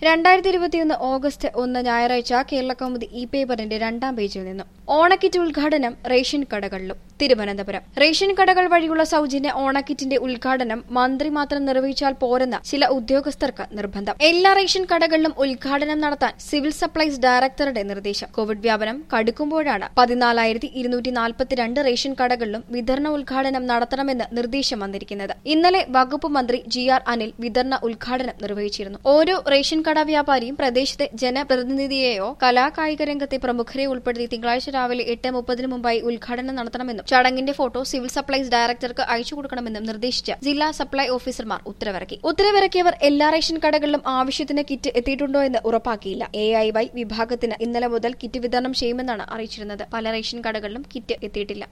രണ്ടായിരത്തി ഇരുപത്തിയൊന്ന് ഓഗസ്റ്റ് ഒന്ന് ഞായറാഴ്ച കേരള കൗമുദി ഇ പേപ്പറിന്റെ രണ്ടാം പേജിൽ നിന്നും ഓണക്കിറ്റ് ഉദ്ഘാടനം റേഷൻ കടകളിലും തിരുവനന്തപുരം റേഷൻ കടകൾ വഴിയുള്ള സൗജന്യ ഓണക്കിറ്റിന്റെ ഉദ്ഘാടനം മന്ത്രി മാത്രം നിർവഹിച്ചാൽ പോരെന്ന ചില ഉദ്യോഗസ്ഥർക്ക് നിർബന്ധം എല്ലാ റേഷൻ കടകളിലും ഉദ്ഘാടനം നടത്താൻ സിവിൽ സപ്ലൈസ് ഡയറക്ടറുടെ നിർദ്ദേശം കോവിഡ് വ്യാപനം കടുക്കുമ്പോഴാണ് പതിനാലായിരത്തി ഇരുന്നൂറ്റി നാൽപ്പത്തിരണ്ട് റേഷൻ കടകളിലും വിതരണ ഉദ്ഘാടനം നടത്തണമെന്ന് നിർദ്ദേശം വന്നിരിക്കുന്നത് ഇന്നലെ വകുപ്പ് മന്ത്രി ജി ആർ അനിൽ വിതരണ ഉദ്ഘാടനം നിർവഹിച്ചിരുന്നു ഓരോ റേഷൻ കട വ്യാപാരിയും പ്രദേശത്തെ ജനപ്രതിനിധിയെയോ കലാകായിക രംഗത്തെ പ്രമുഖരെ ഉൾപ്പെടുത്തി തിങ്കളാഴ്ച രാവിലെ എട്ട് മുപ്പതിന് മുമ്പായി ഉദ്ഘാടനം നടത്തണമെന്നും ചടങ്ങിന്റെ ഫോട്ടോ സിവിൽ സപ്ലൈസ് ഡയറക്ടർക്ക് അയച്ചു കൊടുക്കണമെന്നും നിർദ്ദേശിച്ച് ജില്ലാ സപ്ലൈ ഓഫീസർമാർ ഉത്തരവിറക്കി ഉത്തരവിറക്കിയവർ എല്ലാ റേഷൻ കടകളിലും ആവശ്യത്തിന് കിറ്റ് എത്തിയിട്ടുണ്ടോ എന്ന് ഉറപ്പാക്കിയില്ല എ ഐ വൈ വിഭാഗത്തിന് ഇന്നലെ മുതൽ കിറ്റ് വിതരണം ചെയ്യുമെന്നാണ് അറിയിച്ചിരുന്നത് പല റേഷൻ കടകളിലും കിറ്റ് എത്തിയിട്ടില്ല